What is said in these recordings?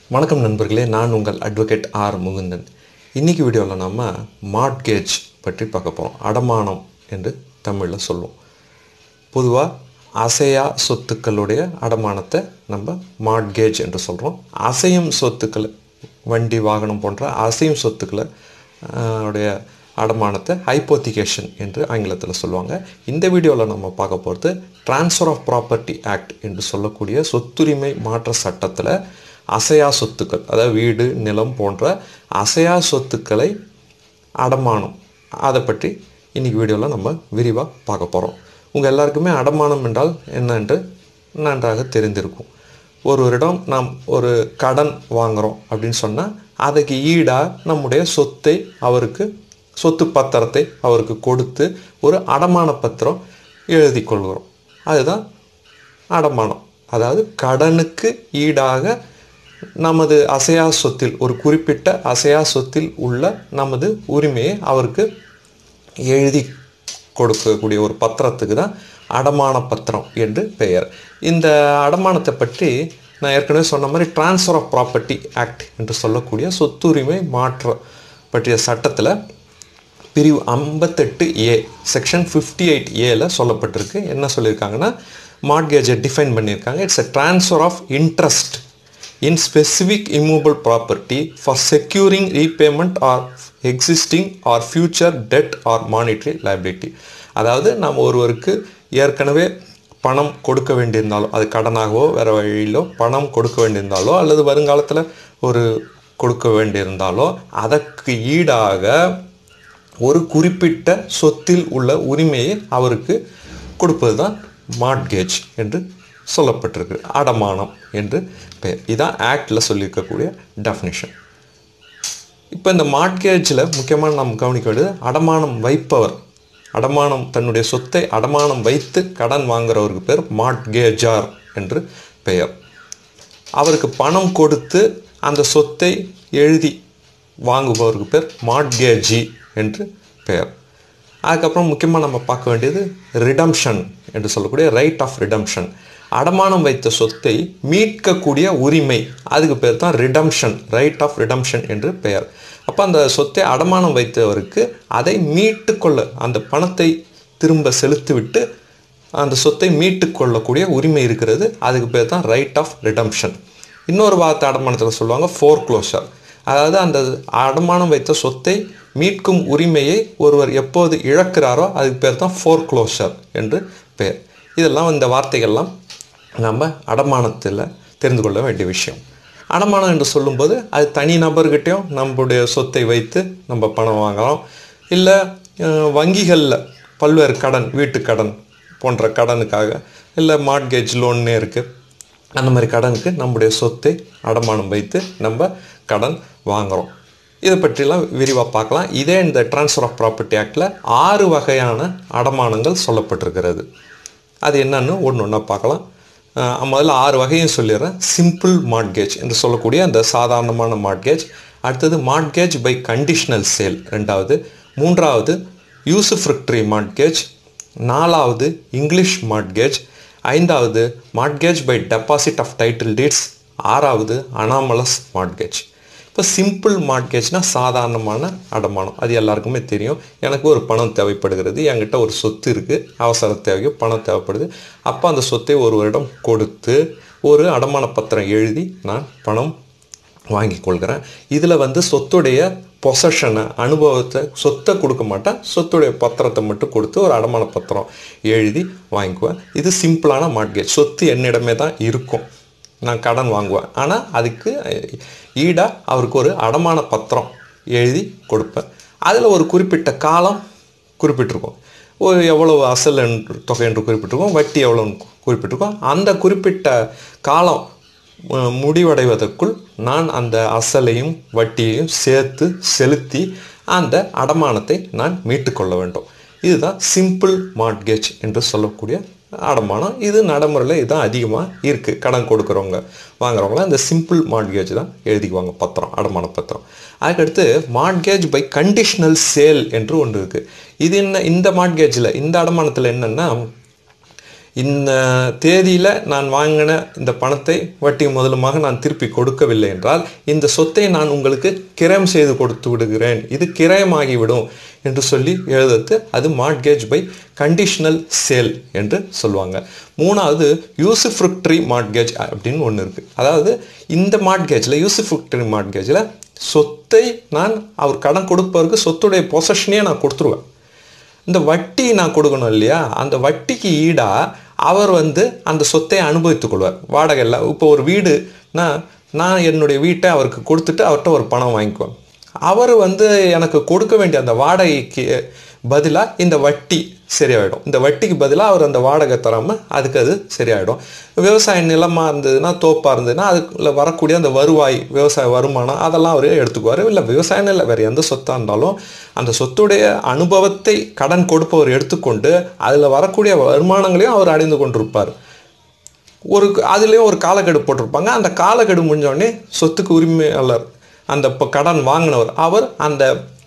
வணக்கம் நண்பர்களே நான் உங்கள் அட்வொகேட் ஆர் முகுந்தன் இன்னைக்கு வீடியோவில் நம்ம மார்ட்கேஜ் பற்றி பார்க்க போகிறோம் அடமானம் என்று தமிழில் சொல்லுவோம் பொதுவாக அசையா சொத்துக்களுடைய அடமானத்தை நம்ம மார்ட்கேஜ் என்று சொல்கிறோம் அசையும் சொத்துக்கள் வண்டி வாகனம் போன்ற அசையும் சொத்துக்களை ஆஹ், உடைய அடமானத்தை ஹைப்போத்திகேஷன் என்று ஆங்கிலத்தில் சொல்லுவாங்க இந்த வீடியோவில் நம்ம பார்க்க போகிறது ட்ரான்ஸ்ஃபர் ஆஃப் ப்ராப்பர்ட்டி ஆக்ட் என்று சொல்லக்கூடிய சொத்துரிமை மாற்ற சட்டத்தில் அசையா சொத்துக்கள் அதாவது வீடு நிலம் போன்ற அசையா சொத்துக்களை அடமானம் அதை பற்றி இன்னைக்கு வீடியோவில் நம்ம விரிவாக பார்க்க போகிறோம் உங்கள் எல்லாருக்குமே அடமானம் என்றால் என்னென்று நன்றாக தெரிந்திருக்கும் ஒருவரிடம் நாம் ஒரு கடன் வாங்குகிறோம் அப்படின்னு சொன்னால் அதுக்கு ஈடாக நம்முடைய சொத்தை அவருக்கு சொத்து பத்திரத்தை அவருக்கு கொடுத்து ஒரு அடமான பத்திரம் எழுதி கொள்கிறோம் அதுதான் அடமானம் அதாவது கடனுக்கு ஈடாக நமது அசையா சொத்தில் ஒரு குறிப்பிட்ட அசையா சொத்தில் உள்ள நமது உரிமையை அவருக்கு எழுதி கொடுக்கக்கூடிய ஒரு பத்திரத்துக்கு தான் அடமான பத்திரம் என்று பெயர் இந்த அடமானத்தை பற்றி நான் ஏற்கனவே சொன்ன மாதிரி ட்ரான்ஸ்ஃபர் ஆஃப் ப்ராப்பர்ட்டி ஆக்ட் என்று சொல்லக்கூடிய சொத்துரிமை மாற்ற பற்றிய சட்டத்தில் பிரிவு ஐம்பத்தெட்டு ஏ செக்ஷன் ஃபிஃப்டி எயிட் ஏல சொல்லப்பட்டிருக்கு என்ன சொல்லியிருக்காங்கன்னா மார்ட்கேஜை டிஃபைன் பண்ணியிருக்காங்க it's a transfer of interest in specific immovable property for securing repayment or existing or future debt or monetary liability அதாவது நாம் ஒருவருக்கு ஏற்கனவே பணம் கொடுக்க வேண்டியிருந்தாலோ அது கடனாகவோ வேறு வழியிலோ பணம் கொடுக்க வேண்டியிருந்தாலோ அல்லது வருங்காலத்தில் ஒரு கொடுக்க வேண்டியிருந்தாலோ அதற்கு ஈடாக ஒரு குறிப்பிட்ட சொத்தில் உள்ள உரிமையை அவருக்கு கொடுப்பது தான் மார்ட்கேஜ் என்று சொல்லப்பட்டிருக்கு அடமானம் என்று பெயர் இதான் ஆக்டில் சொல்லியிருக்கக்கூடிய டெஃபினிஷன் இப்போ இந்த மார்ட்கேஜில் முக்கியமாக நாம் கவனிக்க வேண்டியது அடமானம் வைப்பவர் அடமானம் தன்னுடைய சொத்தை அடமானம் வைத்து கடன் வாங்குறவருக்கு பேர் மார்ட்கேஜார் என்று பெயர் அவருக்கு பணம் கொடுத்து அந்த சொத்தை எழுதி வாங்குபவருக்கு பேர் மார்ட்கேஜி என்று பெயர் அதுக்கப்புறம் முக்கியமாக நம்ம பார்க்க வேண்டியது ரிடம்ஷன் என்று சொல்லக்கூடிய ரைட் ஆஃப் ரிடம்ஷன் அடமானம் வைத்த சொத்தை மீட்கக்கூடிய உரிமை அதுக்கு பேர் தான் ரிடம்ஷன் ரைட் ஆஃப் ரிடம்ஷன் என்று பெயர் அப்போ அந்த சொத்தை அடமானம் வைத்தவருக்கு அதை மீட்டு கொள்ள அந்த பணத்தை திரும்ப செலுத்திவிட்டு அந்த சொத்தை மீட்டு கொள்ளக்கூடிய உரிமை இருக்கிறது அதுக்கு பேர் தான் ரைட் ஆஃப் ரிடம்ஷன் இன்னொரு வார்த்தை அடமானத்தில் சொல்லுவாங்க ஃபோர் க்ளோஷர் அதாவது அந்த அடமானம் வைத்த சொத்தை மீட்கும் உரிமையை ஒருவர் எப்போது இழக்கிறாரோ அதுக்கு பேர் தான் ஃபோர் க்ளோஷர் என்று பெயர் இதெல்லாம் இந்த வார்த்தைகள்லாம் நம்ம அடமானத்தில் தெரிந்து கொள்ள வேண்டிய விஷயம் அடமானம் என்று சொல்லும்போது அது தனி நபர்கிட்டையும் நம்முடைய சொத்தை வைத்து நம்ம பணம் வாங்கலாம் இல்லை வங்கிகளில் பல்வேறு கடன் வீட்டு கடன் போன்ற கடனுக்காக இல்லை மார்ட்கேஜ் லோன்னே இருக்குது அந்த மாதிரி கடனுக்கு நம்முடைய சொத்தை அடமானம் வைத்து நம்ம கடன் வாங்குகிறோம் இதை பற்றிலாம் விரிவாக பார்க்கலாம் இதே இந்த ட்ரான்ஸ்ஃபர் ஆஃப் ப்ராப்பர்ட்டி ஆக்டில் ஆறு வகையான அடமானங்கள் சொல்லப்பட்டிருக்கிறது அது என்னன்னு ஒன்று ஒன்றா பார்க்கலாம் அஹ் முதல்ல ஆறு வகையும் சொல்லிடுறேன் சிம்பிள் மார்ட்கேஜ் என்று சொல்லக்கூடிய அந்த சாதாரணமான மார்ட்கேஜ் அடுத்தது மார்ட்கேஜ் பை கண்டிஷனல் சேல் ரெண்டாவது மூன்றாவது யூசுஃப்ரிக்டரி மார்ட்கேஜ் நாலாவது இங்கிலீஷ் மார்ட்கேஜ் ஐந்தாவது mortgage by deposit of title deeds ஆறாவது அனாமலஸ் மார்ட்கேஜ் இப்போ சிம்பிள் மார்ட்கேஜ்னால் சாதாரணமான அடமானம் அது எல்லாருக்குமே தெரியும் எனக்கு ஒரு பணம் தேவைப்படுகிறது என்கிட்ட ஒரு சொத்து இருக்குது அவசர தேவைக்கு பணம் தேவைப்படுது அப்போ அந்த சொத்தை ஒருவரிடம் கொடுத்து ஒரு அடமான பத்திரம் எழுதி நான் பணம் வாங்கி கொள்கிறேன் இதில் வந்து சொத்துடைய பொசஷனை அனுபவத்தை சொத்தை கொடுக்க மாட்டேன் சொத்துடைய பத்திரத்தை மட்டும் கொடுத்து ஒரு அடமான பத்திரம் எழுதி வாங்கிக்குவேன் இது சிம்பிளான மார்ட்கேஜ் சொத்து என்னிடமே தான் இருக்கும் நான் கடன் வாங்குவேன் ஆனால் அதுக்கு ஈடாக அவருக்கு ஒரு அடமான பத்திரம் எழுதி கொடுப்பேன் அதில் ஒரு குறிப்பிட்ட காலம் குறிப்பிட்டிருக்கும் ஒரு எவ்வளவு அசல் என்று தொகை என்று குறிப்பிட்டிருக்கோம் வட்டி எவ்வளோன்னு குறிப்பிட்டிருக்கோம் அந்த குறிப்பிட்ட காலம் அஹ், முடிவடைவதற்குள் நான் அந்த அசலையும் வட்டியையும் சேர்த்து செலுத்தி அந்த அடமானத்தை நான் மீட்டுக்கொள்ள வேண்டும் இதுதான் சிம்பிள் மார்ட்கேஜ் என்று சொல்லக்கூடிய அடமானம் இது நடைமுறையில் இதுதான் அதிகமாக இருக்குது கடன் கொடுக்குறவங்க வாங்குறவங்களாம் இந்த சிம்பிள் மார்ட்கேஜ் தான் எழுதிக்குவாங்க பத்திரம் அடமான பத்திரம் அதுக்கடுத்து மார்ட்கேஜ் பை கண்டிஷனல் சேல் என்று ஒன்று இருக்குது இது என்ன இந்த மார்ட்கேஜில் இந்த அடமானத்தில் என்னென்னா இந்த தேதியில் நான் வாங்கின இந்த பணத்தை வட்டி முதலுமாக நான் திருப்பி கொடுக்கவில்லை என்றால் இந்த சொத்தை நான் உங்களுக்கு கிரயம் செய்து கொடுத்து விடுகிறேன் இது கிரயமாகிவிடும் என்று சொல்லி எழுதுறது அது மார்ட்கேஜ் பை கண்டிஷனல் சேல் என்று சொல்லுவாங்க மூணாவது யூசிஃப்ருக்ட்ரி மார்ட்கேஜ் அப்படின்னு ஒன்று இருக்குது அதாவது இந்த மார்ட்கேஜில் யூசிஃப்ருக்ட்ரி மார்ட்கேஜில் சொத்தை நான் அவர் கடன் கொடுப்பவருக்கு சொத்துடைய பொசஷனே நான் கொடுத்துருவேன் இந்த வட்டி நான் கொடுக்கணும் இல்லையா அந்த வட்டிக்கு ஈடாக அவர் வந்து அந்த சொத்தை அனுபவித்துக் கொள்வார் வாடகை எல்லாம் இப்போ ஒரு வீடு நான் நான் என்னுடைய வீட்டை அவருக்கு கொடுத்துட்டு அவர்கிட்ட ஒரு பணம் வாங்கிக்குவேன் அவர் வந்து எனக்கு கொடுக்க வேண்டிய அந்த வாடகைக்கு பதிலாக இந்த வட்டி சரியாயிடும் இந்த வட்டிக்கு பதிலாக அவர் அந்த வாடகை தராமல் அதுக்கு அது சரியாயிடும் விவசாய நிலமாக இருந்ததுன்னா தோப்பாக இருந்ததுன்னா அதுக்குள்ள வரக்கூடிய அந்த வருவாய் விவசாய வருமானம் அதெல்லாம் அவர் எடுத்துக்குவார் இல்லை விவசாயம் இல்லை வேறு எந்த சொத்தாக இருந்தாலும் அந்த சொத்துடைய அனுபவத்தை கடன் கொடுப்பவர் எடுத்துக்கொண்டு அதில் வரக்கூடிய வருமானங்களையும் அவர் அடைந்து கொண்டிருப்பார் ஒரு அதுலேயும் ஒரு காலக்கெடு போட்டிருப்பாங்க அந்த காலக்கெடு முடிஞ்சோடனே சொத்துக்கு உரிமையாளர் அந்த இப்போ கடன் வாங்கினவர் அவர் அந்த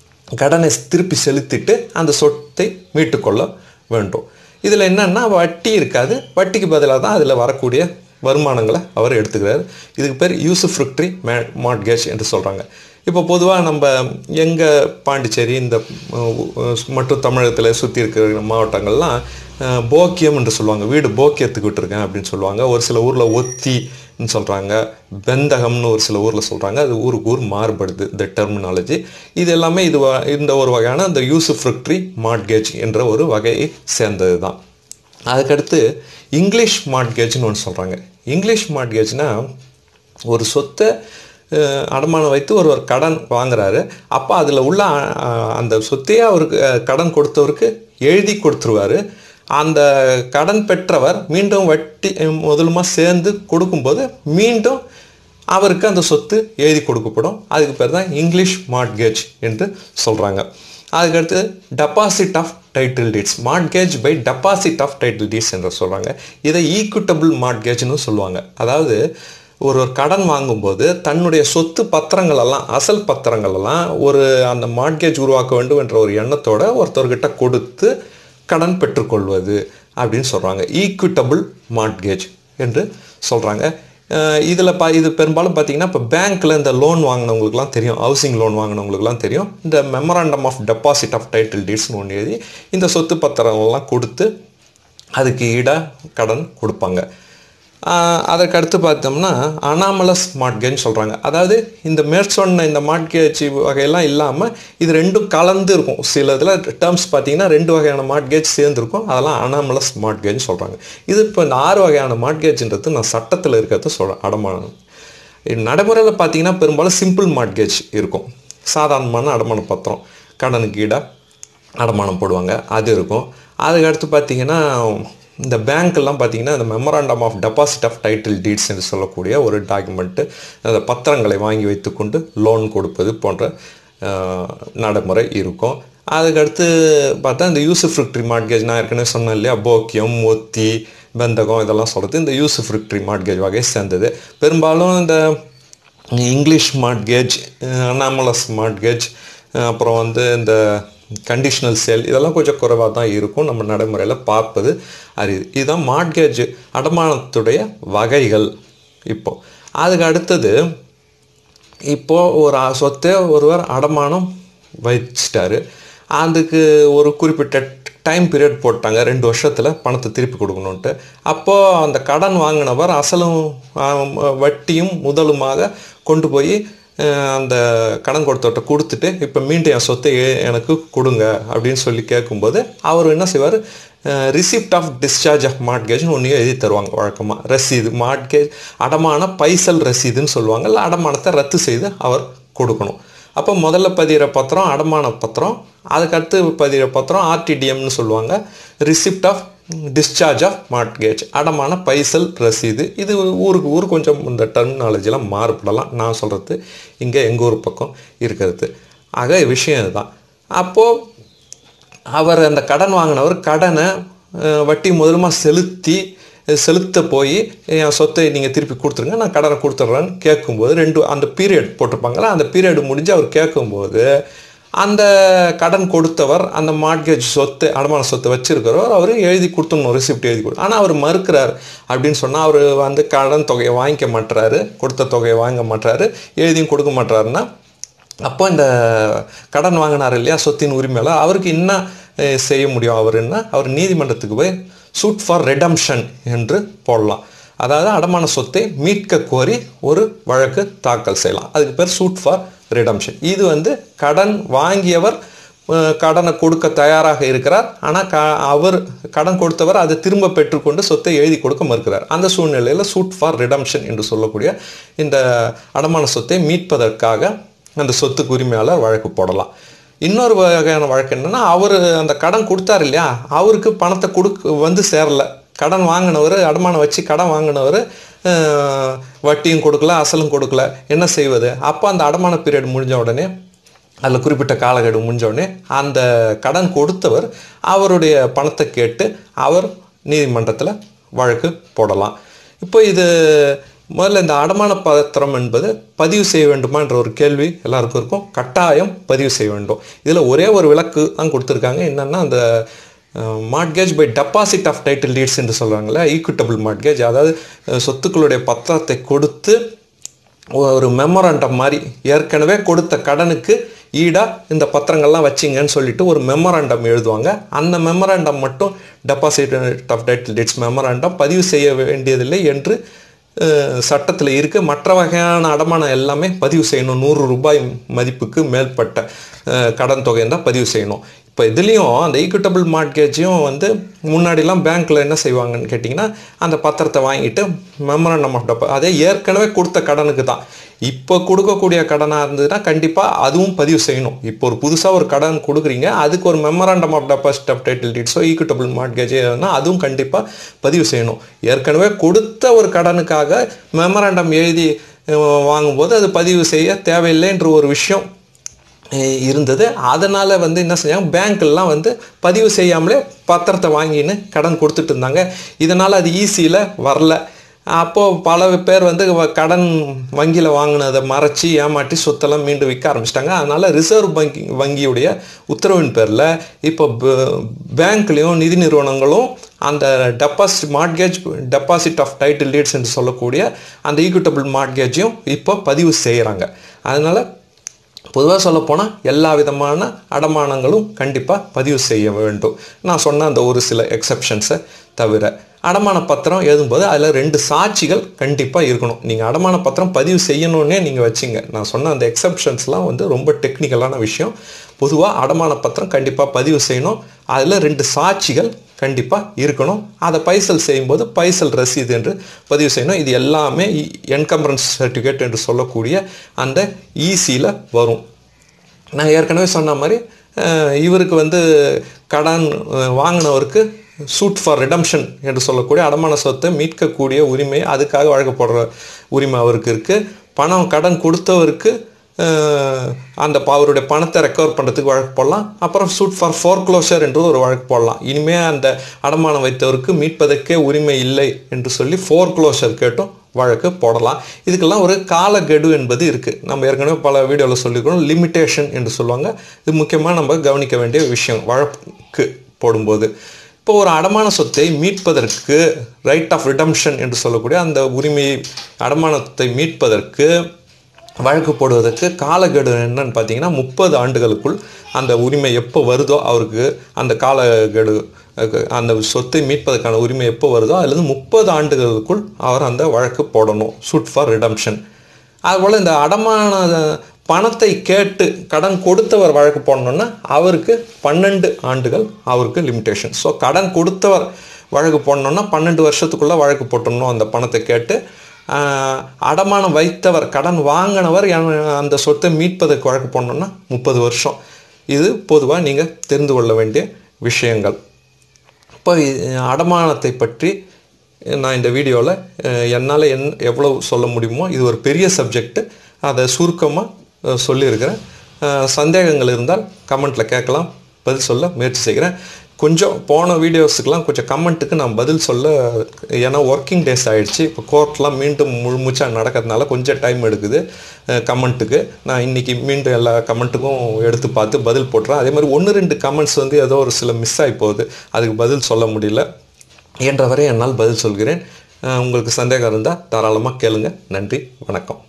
கடனை திருப்பி செலுத்திட்டு அந்த சொத்தை மீட்டுக்கொள்ள வேண்டும் இதில் என்னன்னா வட்டி இருக்காது வட்டிக்கு பதிலாக தான் அதில் வரக்கூடிய வருமானங்களை அவர் எடுத்துக்கிறார் இதுக்கு பேர் யூசுஃப்ருக்ட்ரி மே மார்ட்கேஜ் என்று சொல்கிறாங்க இப்போ பொதுவாக நம்ம எங்கள் பாண்டிச்சேரி இந்த அஹ், மற்றும் தமிழகத்தில் சுற்றி இருக்கிற மாவட்டங்கள்லாம் அஹ், போக்கியம் என்று சொல்லுவாங்க வீடு போக்கியத்துக்கு விட்டுருக்கேன் அப்படின்னு சொல்லுவாங்க ஒரு சில ஊரில் ஒத்தின்னு சொல்கிறாங்க பெந்தகம்னு ஒரு சில ஊரில் சொல்கிறாங்க அது ஊருக்கு ஊர் மாறுபடுது இந்த டெர்மினாலஜி இது எல்லாமே இது வ- இந்த ஒரு வகையான இந்த யூசுஃப்ருக்ட்ரி மார்ட்கேஜ் என்ற ஒரு வகையை சேர்ந்தது தான் அதுக்கடுத்து இங்கிலீஷ் மார்ட்கேஜ்னு ஒன்று சொல்கிறாங்க இங்கிலீஷ் மார்ட்கேஜ்னா ஒரு சொத்தை அஹ், அடமானம் வைத்து ஒருவர் கடன் வாங்குறாரு அப்போ அதில் உள்ள அஹ், அந்த சொத்தையே அவருக்கு அஹ், கடன் கொடுத்தவருக்கு எழுதி கொடுத்துருவாரு அந்த கடன் பெற்றவர் மீண்டும் வட்டி அஹ், முதலுமா சேர்ந்து கொடுக்கும்போது மீண்டும் அவருக்கு அந்த சொத்து எழுதி கொடுக்கப்படும் அதுக்கு பேர் தான் இங்கிலீஷ் மார்ட்கேஜ் என்று சொல்கிறாங்க அதுக்கடுத்து deposit of title deeds mortgage by deposit of title deeds என்று சொல்கிறாங்க இதை ஈக்குட்டபிள் மார்ட்கேஜ்னு சொல்லுவாங்க அதாவது ஒரு ஒரு கடன் வாங்கும்போது தன்னுடைய சொத்து பத்திரங்கள் எல்லாம் அசல் பத்திரங்கள் எல்லாம் ஒரு அந்த மார்ட்கேஜ் உருவாக்க வேண்டும் என்ற ஒரு எண்ணத்தோட ஒருத்தர்கிட்ட கொடுத்து கடன் பெற்றுக்கொள்வது அப்படின்னு சொல்கிறாங்க ஈக்விட்டபிள் மார்ட்கேஜ் என்று சொல்கிறாங்க இதில் பா இது பெரும்பாலும் பார்த்தீங்கன்னா இப்போ பேங்க்கில் இந்த லோன் வாங்கினவங்களுக்குலாம் தெரியும் ஹவுசிங் லோன் வாங்கினவங்களுக்குலாம் தெரியும் இந்த memorandum of deposit of title டீட்ஸ்னு ஒன்று எழுதி இந்த சொத்து பத்திரங்கள்லாம் கொடுத்து அதுக்கு ஈடாக கடன் கொடுப்பாங்க ஆஹ் அதற்கு அடுத்து பார்த்தோம்னா அனாமலஸ் மார்ட்கேஜ் சொல்கிறாங்க அதாவது இந்த மேற்சொன்ன இந்த மார்ட்கேஜ் வகையெல்லாம் இல்லாமல் இது ரெண்டும் கலந்து இருக்கும் சில இதில் டேர்ம்ஸ் பார்த்தீங்கன்னா ரெண்டு வகையான மார்ட்கேஜ் சேர்ந்துருக்கும் அதெல்லாம் அனாமலஸ் மார்ட்கேஜ் சொல்கிறாங்க இது இப்போ இந்த ஆறு வகையான மார்ட்கேஜ்ன்றது நான் சட்டத்தில் இருக்கிறத சொல்கிறேன் அடமானம் இது நடைமுறையில் பார்த்தீங்கன்னா பெரும்பாலும் சிம்பிள் மார்ட்கேஜ் இருக்கும் சாதாரணமான அடமான பத்திரம் கடனுக்கு ஈடாக அடமானம் போடுவாங்க அது இருக்கும் அதுக்கு அடுத்து பார்த்தீங்கன்னா இந்த பேங்க்கெல்லாம் பார்த்தீங்கன்னா இந்த memorandum of deposit of title deeds என்று சொல்லக்கூடிய ஒரு டாக்குமெண்ட்டு அந்த பத்திரங்களை வாங்கி வைத்துக்கொண்டு லோன் கொடுப்பது போன்ற அஹ், நடைமுறை இருக்கும் அதுக்கடுத்து பார்த்தா இந்த யூசுஃப்ரிக்ட்ரி மார்ட்கேஜ் நான் ஏற்கனவே சொன்னேன் இல்லையா போக்கியம் ஒத்தி பெந்தகம் இதெல்லாம் சொல்கிறது இந்த யூசுஃப்ரிக்ட்ரி மார்ட்கேஜ் வகையை சேர்ந்தது பெரும்பாலும் இந்த இங்கிலீஷ் மார்ட்கேஜ் அனாமலஸ் மார்ட்கேஜ் அப்புறம் வந்து இந்த கண்டிஷனல் சேல் இதெல்லாம் கொஞ்சம் குறைவாக தான் இருக்கும் நம்ம நடைமுறையில் பார்ப்பது அரிது இதுதான் மார்ட்கேஜ் அடமானத்துடைய வகைகள் இப்போ அதுக்கு அடுத்தது இப்போ ஒரு சொத்தை ஒருவர் அடமானம் வச்சிட்டாரு அதுக்கு ஒரு குறிப்பிட்ட டைம் பீரியட் போட்டாங்க ரெண்டு வருஷத்தில் பணத்தை திருப்பி கொடுக்கணுன்ட்டு அப்போது அந்த கடன் வாங்கினவர் அசலும் ஆம், வட்டியும் முதலுமாக கொண்டு போய் அஹ், அந்த கடன் கொடுத்தவர்கிட்ட கொடுத்துட்டு இப்போ மீண்டும் என் சொத்தை எ- எனக்கு கொடுங்க அப்படின்னு சொல்லி கேட்கும்போது அவர் என்ன செய்வார் ரிசிப்ட் ஆஃப் டிஸ்சார்ஜ் ஆஃப் மார்ட்கேஜ்னு ஒன்று எழுதி தருவாங்க வழக்கமாக ரசீது மார்ட்கேஜ் அடமான பைசல் ரசீதுன்னு சொல்லுவாங்க இல்லை அடமானத்தை ரத்து செய்து அவர் கொடுக்கணும் அப்போ முதல்ல பதிகிற பத்திரம் அடமான பத்திரம் அதுக்கடுத்து பதிகிற பத்திரம் ஆர்டிடிஎம்னு சொல்லுவாங்க receipt of discharge of mortgage அடமான பைசல் ரசீது இது ஊருக்கு ஊர் கொஞ்சம் இந்த டெர்மினாலஜிலாம் மாறுபடலாம் நான் சொல்கிறது இங்கே எங்கள் ஊர் பக்கம் இருக்கிறது ஆக விஷயம் இதுதான் அப்போது அவர் அந்த கடன் வாங்கினவர் கடனை அஹ், வட்டி முதலுமா செலுத்தி அஹ், செலுத்த போய் என் சொத்தை நீங்கள் திருப்பி கொடுத்துருங்க நான் கடனை கொடுத்துட்றேன்னு கேட்கும்போது ரெண்டு அந்த பீரியட் போட்டிருப்பாங்களா அந்த பீரியட் முடிஞ்சு அவர் கேட்கும்போது அந்த கடன் கொடுத்தவர் அந்த மார்ட்கேஜ் சொத்து அடமான சொத்து வச்சிருக்கிறவர் அவர் எழுதி கொடுத்துடணும் ரிசிப்ட் எழுதி கொடு ஆனால் அவர் மறுக்கிறார் அப்படின்னு சொன்னால் அவர் வந்து கடன் தொகையை வாங்கிக்க மாட்டுறாரு கொடுத்த தொகையை வாங்க மாட்டுறாரு எழுதியும் கொடுக்க மாட்டுறாருன்னா அப்போ இந்த கடன் வாங்கினார் இல்லையா சொத்தின் உரிமையாளர் அவருக்கு என்ன அஹ், செய்ய முடியும் அவருன்னா அவர் நீதிமன்றத்துக்கு போய் சூட் ஃபார் ரெடம்ஷன் என்று போடலாம் அதாவது அடமான சொத்தை மீட்க கோரி ஒரு வழக்கு தாக்கல் செய்யலாம் அதுக்கு பேர் சூட் ஃபார் ரிடம்ஷன் இது வந்து கடன் வாங்கியவர் அஹ், கடனை கொடுக்க தயாராக இருக்கிறார் ஆனால் க அவர் கடன் கொடுத்தவர் அதை திரும்ப பெற்றுக்கொண்டு சொத்தை எழுதி கொடுக்க மறுக்கிறார் அந்த சூழ்நிலையில் சூட் ஃபார் ரிடம்ஷன் என்று சொல்லக்கூடிய இந்த அடமான சொத்தை மீட்பதற்காக அந்த சொத்துக்கு உரிமையாளர் வழக்கு போடலாம் இன்னொரு வகையான வழக்கு என்னன்னா அவர் அந்த கடன் கொடுத்தாரு இல்லையா அவருக்கு பணத்தை கொடுக்க வந்து சேரல கடன் வாங்கினவர் அடமானம் வச்சு கடன் வாங்கினவர் வட்டியும் கொடுக்கல அசலும் கொடுக்கல என்ன செய்வது அப்போ அந்த அடமான பீரியட் முடிஞ்ச உடனே அதில் குறிப்பிட்ட காலக்கெடு முடிஞ்ச உடனே அந்த கடன் கொடுத்தவர் அவருடைய பணத்தை கேட்டு அவர் நீதிமன்றத்தில் வழக்கு போடலாம் இப்போ இது முதல்ல இந்த அடமான பத்திரம் என்பது பதிவு செய்ய வேண்டுமா என்ற ஒரு கேள்வி எல்லாருக்கும் இருக்கும் கட்டாயம் பதிவு செய்ய வேண்டும் இதில் ஒரே ஒரு விளக்கு தான் கொடுத்துருக்காங்க என்னென்னா அந்த mortgage by deposit of title deeds என்று சொல்கிறாங்களே ஈக்விட்டபிள் மார்ட்கேஜ் அதாவது அஹ், சொத்துக்களுடைய பத்திரத்தை கொடுத்து ஒரு மெமரண்டம் மாதிரி ஏற்கனவே கொடுத்த கடனுக்கு ஈடாக இந்த பத்திரங்கள்லாம் வச்சிங்கன்னு சொல்லிட்டு ஒரு மெமரண்டம் எழுதுவாங்க அந்த மெமரண்டம் மட்டும் deposit of title deeds memorandum பதிவு செய்ய வேண்டியதில்லை என்று சட்டத்தில் இருக்கு மற்ற வகையான அடமானம் எல்லாமே பதிவு செய்யணும் நூறு ரூபாய் மதிப்புக்கு மேற்பட்ட அஹ், கடன் தொகையை தான் பதிவு செய்யணும் இப்போ இதுலேயும் அந்த ஈக்விட்டபிள் மார்ட்கேஜையும் வந்து முன்னாடிலாம் பேங்க்கில் என்ன செய்வாங்கன்னு கேட்டிங்கன்னா அந்த பத்திரத்தை வாங்கிட்டு மெமரண்டம் ஆஃப் டெப அதே ஏற்கனவே கொடுத்த கடனுக்கு தான் இப்போ கொடுக்கக்கூடிய கடனாக இருந்ததுன்னா கண்டிப்பாக அதுவும் பதிவு செய்யணும் இப்போ ஒரு புதுசாக ஒரு கடன் கொடுக்குறீங்க அதுக்கு ஒரு memorandum of deposit of title டீட்ஸோ ஈக்விட்டபிள் மார்ட்கேஜ் அதுவும் கண்டிப்பாக பதிவு செய்யணும் ஏற்கனவே கொடுத்த ஒரு கடனுக்காக மெமரண்டம் எழுதி அஹ், வாங்கும்போது அது பதிவு செய்ய தேவையில்லைன்ற ஒரு விஷயம் அஹ் இருந்தது அதனால் வந்து என்ன செஞ்சாங்க பேங்க்லாம் வந்து பதிவு செய்யாமலே பத்திரத்தை வாங்கின்னு கடன் கொடுத்துட்டு இருந்தாங்க இதனால் அது ஈஸியில் வரல அப்போது பல பேர் வந்து வ- கடன் வங்கியில் வாங்கினதை மறைச்சி ஏமாற்றி சொத்தெல்லாம் மீண்டும் விற்க ஆரம்பிச்சிட்டாங்க அதனால் ரிசர்வ் வங்கி வங்கியுடைய உத்தரவின் பேரில் இப்போ பேங்க்லேயும் நிதி நிறுவனங்களும் அந்த deposit mortgage deposit of title deeds என்று சொல்லக்கூடிய அந்த ஈக்விட்டபிள் மார்ட்கேஜையும் இப்போ பதிவு செய்கிறாங்க அதனால் பொதுவாக சொல்லப்போனால் எல்லா விதமான அடமானங்களும் கண்டிப்பாக பதிவு செய்ய வேண்டும் நான் சொன்ன அந்த ஒரு சில எக்ஸப்ஷன்ஸை தவிர அடமான பத்திரம் எழுதும்போது அதில் ரெண்டு சாட்சிகள் கண்டிப்பாக இருக்கணும் நீங்கள் அடமான பத்திரம் பதிவு செய்யணுன்னே நீங்கள் வச்சிங்க நான் சொன்ன அந்த எக்ஸப்ஷன்ஸ்லாம் வந்து ரொம்ப டெக்னிக்கலான விஷயம் பொதுவாக அடமான பத்திரம் கண்டிப்பாக பதிவு செய்யணும் அதில் ரெண்டு சாட்சிகள் கண்டிப்பாக இருக்கணும் அதை பைசல் செய்யும்போது பைசல் ரசீது என்று பதிவு செய்யணும் இது எல்லாமே என்கம்பரன்ஸ் சர்டிஃபிகேட் என்று சொல்லக்கூடிய அந்த ஈசியில் வரும் நான் ஏற்கனவே சொன்ன மாதிரி அஹ், இவருக்கு வந்து கடன் அஹ், வாங்கினவருக்கு சூட் ஃபார் ரிடம்ஷன் என்று சொல்லக்கூடிய அடமான சொத்தை மீட்கக்கூடிய உரிமை அதுக்காக வழங்கப்படுற உரிமை அவருக்கு இருக்குது பணம் கடன் கொடுத்தவருக்கு அஹ், அந்த ப- அவருடைய பணத்தை ரெக்கவர் பண்ணுறதுக்கு வழக்கு போடலாம் அப்புறம் சூட் ஃபார் ஃபோர்க்ளோஷர் என்று ஒரு வழக்கு போடலாம் இனிமே அந்த அடமானம் வைத்தவருக்கு மீட்பதற்கே உரிமை இல்லை என்று சொல்லி ஃபோர்க்ளோஷர் கேட்டும் வழக்கு போடலாம் இதுக்கெல்லாம் ஒரு காலக்கெடு என்பது இருக்குது நம்ம ஏற்கனவே பல வீடியோவில் சொல்லியிருக்கிறோம் லிமிட்டேஷன் என்று சொல்லுவாங்க இது முக்கியமாக நம்ம கவனிக்க வேண்டிய விஷயம் வழக்கு போடும்போது இப்போ ஒரு அடமான சொத்தை மீட்பதற்கு ரைட் ஆஃப் ரிடம்ஷன் என்று சொல்லக்கூடிய அந்த உரிமையை அடமானத்தை மீட்பதற்கு வழக்கு போடுவதற்கு காலக்கெடு என்னன்னு பார்த்தீங்கன்னா முப்பது ஆண்டுகளுக்குள் அந்த உரிமை எப்போ வருதோ அவருக்கு அந்த காலக்கெடு அஹ், அந்த சொத்தை மீட்பதற்கான உரிமை எப்போ வருதோ அதுலேருந்து முப்பது ஆண்டுகளுக்குள் அவர் அந்த வழக்கு போடணும் சூட் ஃபார் ரிடம்ஷன் அதுபோல் இந்த அடமான பணத்தை கேட்டு கடன் கொடுத்தவர் வழக்கு போடணும்னா அவருக்கு பன்னெண்டு ஆண்டுகள் அவருக்கு லிமிட்டேஷன் ஸோ கடன் கொடுத்தவர் வழக்கு போடணும்னா பன்னெண்டு வருஷத்துக்குள்ளே வழக்கு போட்டுடணும் அந்த பணத்தை கேட்டு ஆஹ், அடமானம் வைத்தவர் கடன் வாங்கினவர் என- அந்த சொத்தை மீட்பதற்கு வழக்கு போடணும்னா முப்பது வருஷம் இது பொதுவாக நீங்கள் தெரிந்து கொள்ள வேண்டிய விஷயங்கள் இப்போ இ- அடமானத்தை பற்றி நான் இந்த வீடியோவில் என்னால் என் எவ்வளவு சொல்ல முடியுமோ இது ஒரு பெரிய சப்ஜெக்ட் அதை சுருக்கமாக சொல்லியிருக்கிறேன் அஹ், சந்தேகங்கள் இருந்தால் கமெண்ட்டில் கேட்கலாம் பதில் சொல்ல முயற்சி செய்கிறேன் கொஞ்சம் போன வீடியோஸுக்கெலாம் கொஞ்சம் கமெண்ட்டுக்கு நான் பதில் சொல்ல ஏன்னா ஒர்க்கிங் டேஸ் ஆகிடுச்சு இப்போ கோர்ட்லாம் மீண்டும் முழு மூச்சாக நடக்கிறதுனால கொஞ்சம் டைம் எடுக்குது கமெண்ட்டுக்கு நான் இன்றைக்கி மீண்டும் எல்லா கமெண்ட்டுக்கும் எடுத்து பார்த்து பதில் போட்டுறேன் அதே மாதிரி ஒன்று ரெண்டு கமெண்ட்ஸ் வந்து ஏதோ ஒரு சில மிஸ் ஆகி போகுது அதுக்கு பதில் சொல்ல முடியல இயன்றவரை என்னால் பதில் சொல்கிறேன் உங்களுக்கு சந்தேகம் இருந்தால் தாராளமாக கேளுங்க நன்றி வணக்கம்